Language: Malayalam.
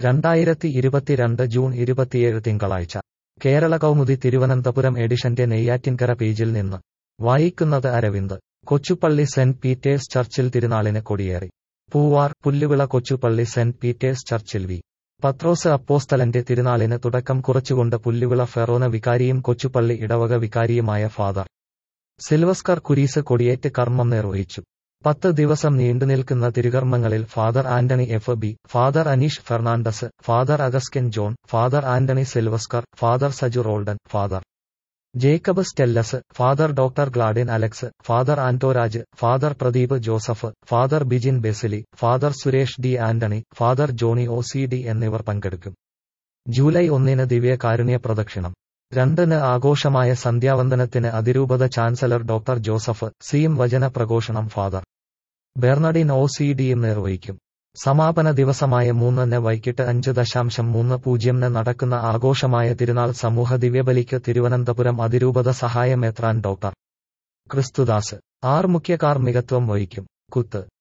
രണ്ടായിരത്തി ഇരുപത്തിരണ്ട് ജൂൺ ഇരുപത്തിയേഴ് തിങ്കളാഴ്ച കേരള കൗമുദി തിരുവനന്തപുരം എഡിഷന്റെ നെയ്യാറ്റിൻകര പേജിൽ നിന്ന് വായിക്കുന്നത് അരവിന്ദ് കൊച്ചുപള്ളി സെന്റ് പീറ്റേഴ്സ് ചർച്ചിൽ തിരുനാളിന് കൊടിയേറി പൂവാർ പുല്ലുവിള കൊച്ചുപള്ളി സെന്റ് പീറ്റേഴ്സ് ചർച്ചിൽ വി പത്രോസ് അപ്പോസ്തലന്റെ തിരുനാളിന് തുടക്കം കുറിച്ചുകൊണ്ട് പുല്ലുവിള ഫെറോന വികാരിയും കൊച്ചുപള്ളി ഇടവക വികാരിയുമായ ഫാദർ സിൽവസ്കർ കുരീസ് കൊടിയേറ്റ് കർമ്മം നിർവഹിച്ചു പത്ത് ദിവസം നീണ്ടുനിൽക്കുന്ന തിരുകർമ്മങ്ങളിൽ father Antony F B father Aneesh Fernandez father Augustine John father Antony Silvester father Saju Roldan father Jacob Stellus father doctor Gladin Alex father Antoraj father Pradeep Joseph father Bijin Besily father Suresh D Antony father Johny O C D എന്നിവർ പങ്കെടുക്കും ജൂലൈ ഒന്നിന് ദിവ്യ കാരുണ്യ പ്രദക്ഷിണം രണ്ടിന് ആഘോഷമായ സന്ധ്യാവന്ദനത്തിന് അതിരൂപത ചാൻസലർ ഡോക്ടർ ജോസഫ് സിയും വചന പ്രഘോഷണം ഫാദർ ബെർണഡിൻ ഒ സി ഡിയും നിർവഹിക്കും സമാപന ദിവസമായ മൂന്നിന് വൈകിട്ട് അഞ്ച് ദശാംശം മൂന്ന് പൂജ്യംന് നടക്കുന്ന ആഘോഷമായ തിരുനാൾ സമൂഹ ദിവ്യബലിക്ക് തിരുവനന്തപുരം അതിരൂപത സഹായമേത്രാൻ ഡോക്ടർ ക്രിസ്തുദാസ് ആർ മുഖ്യ കാർമ്മികത്വം വഹിക്കും കുത്ത്